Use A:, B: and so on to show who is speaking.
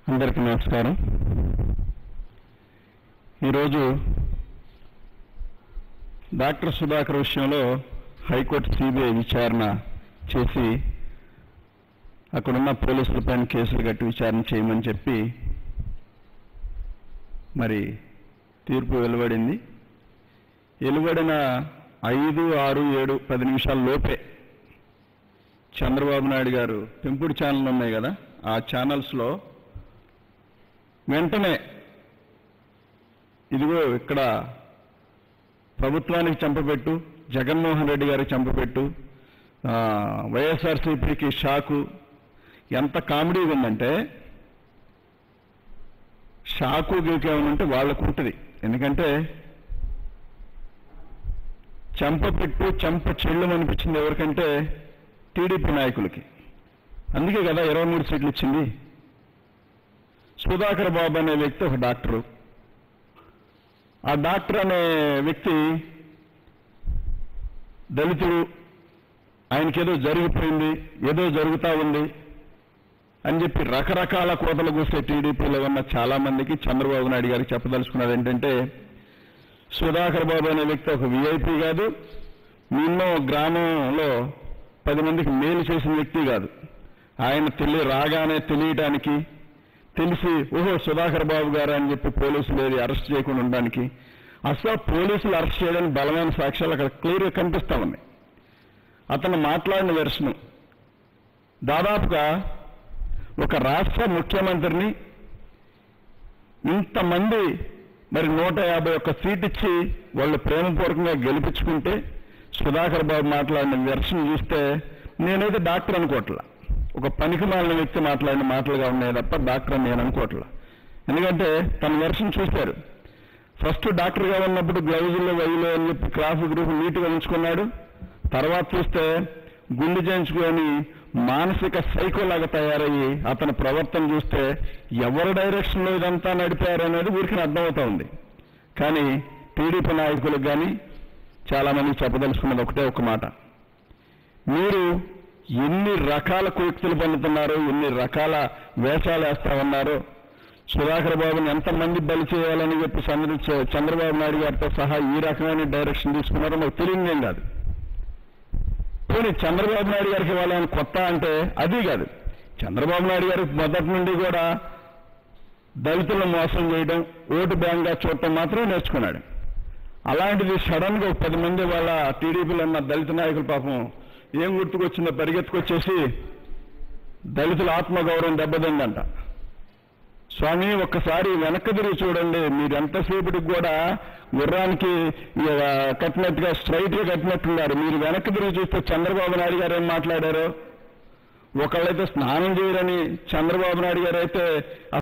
A: అందరికీ నమస్కారం ఈరోజు డాక్టర్ సుధాకర్ విషయంలో హైకోర్టు సిబిఐ విచారణ చేసి అక్కడున్న పోలీసులపైన కేసులు కట్టి విచారణ చేయమని చెప్పి మరి తీర్పు వెలువడింది వెలువడిన ఐదు ఆరు ఏడు పది నిమిషాల లోపే చంద్రబాబు నాయుడు గారు పెంపుడు ఛానల్ ఉన్నాయి కదా ఆ ఛానల్స్లో వెంటనే ఇదిగో ఇక్కడ ప్రభుత్వానికి చంపపెట్టు జగన్మోహన్ రెడ్డి గారికి చంపపెట్టు ఆ, వైఎస్ఆర్సీపీకి షాకు ఎంత కామెడీగా ఉందంటే షాకు గీకేమనంటే వాళ్ళకు ఉంటుంది ఎందుకంటే చెంపపెట్టు చెంప చెల్లు అనిపించింది ఎవరికంటే టీడీపీ నాయకులకి అందుకే కదా ఇరవై మూడు సీట్లు ఇచ్చింది సుధాకర్ బాబు అనే వ్యక్తి ఒక డాక్టరు ఆ డాక్టర్ అనే వ్యక్తి దళితుడు ఆయనకేదో జరిగిపోయింది ఏదో జరుగుతూ ఉంది అని చెప్పి రకరకాల కోతలు కూసే టీడీపీలో ఉన్న చాలా మందికి చంద్రబాబు నాయుడు గారికి చెప్పదలుచుకున్నది ఏంటంటే సుధాకర్ బాబు అనే వ్యక్తి ఒక విఐపి కాదు నిన్నో గ్రామంలో పది మందికి మేలు చేసిన వ్యక్తి కాదు ఆయన తెలియ రాగానే తెలియటానికి తెలిసి ఓహో సుధాకర్ బాబు గారు అని చెప్పి పోలీసులు ఏది అరెస్ట్ చేయకుండా ఉండడానికి అసలు పోలీసులు అరెస్ట్ చేయడానికి బలమైన సాక్ష్యాలు అక్కడ క్లియర్గా కనిపిస్తా ఉన్నాయి అతను మాట్లాడిన వెర్షను దాదాపుగా ఒక రాష్ట్ర ముఖ్యమంత్రిని ఇంతమంది మరి నూట యాభై ఒక్క సీట్ ఇచ్చి వాళ్ళు ప్రేమపూర్వకంగా గెలిపించుకుంటే సుధాకర్ బాబు మాట్లాడిన వెర్షన్ చూస్తే నేనైతే డాక్టర్ అనుకోవట్లా ఒక పనికి మాలిన వ్యక్తి మాట్లాడిన మాటలుగా ఉన్నాయి తప్ప డాక్టర్ అని నేను అనుకోవట్లా ఎందుకంటే తన వెర్షన్ చూశారు ఫస్ట్ డాక్టర్గా ఉన్నప్పుడు గ్లౌజులు వైలు అని చెప్పి క్రాఫ్ గ్రూప్ నీట్గా ఉంచుకున్నాడు తర్వాత చూస్తే గుండె చేయించుకొని మానసిక సైకోలాగా తయారయ్యి అతని ప్రవర్తన చూస్తే ఎవరి డైరెక్షన్లో ఇదంతా నడిపారు అనేది ఊరికి అర్థమవుతా ఉంది కానీ టీడీపీ నాయకులకు కానీ చాలామంది చెప్పదలుచుకున్నది ఒకటే ఒక మాట మీరు ఎన్ని రకాల కుయుక్తులు పొందుతున్నారో ఎన్ని రకాల వేషాలు వేస్తా ఉన్నారో సుధాకర్ బాబుని ఎంతమంది బలి చేయాలని చెప్పి చంద్ర చంద్రబాబు నాయుడు గారితో సహా ఈ రకమైన డైరెక్షన్ తీసుకున్నారో మాకు తెలియదేం కాదు పోనీ చంద్రబాబు నాయుడు గారికి వాళ్ళని కొత్త అంటే అది కాదు చంద్రబాబు నాయుడు గారు మొదటి నుండి కూడా దళితులను మోసం చేయడం ఓటు బ్యాంక్గా చూడటం మాత్రం నేర్చుకున్నాడు అలాంటిది సడన్ గా ఒక పది మంది వాళ్ళ టీడీపీలో ఉన్న దళిత నాయకులు పాపం ఏం గుర్తుకొచ్చిందో పరిగెత్తుకొచ్చేసి దళితుల ఆత్మగౌరవం దెబ్బతిందంట స్వామి ఒక్కసారి వెనక్కి తిరిగి చూడండి మీరు ఎంతసేపటికి కూడా గుర్రానికి ఇక కట్టినట్టుగా స్ట్రైట్ గా కట్టినట్టున్నారు మీరు వెనక్కి తిరిగి చూస్తే చంద్రబాబు నాయుడు గారు ఏం మాట్లాడారు ఒకళ్ళైతే స్నానం చేయరని చంద్రబాబు నాయుడు గారు అయితే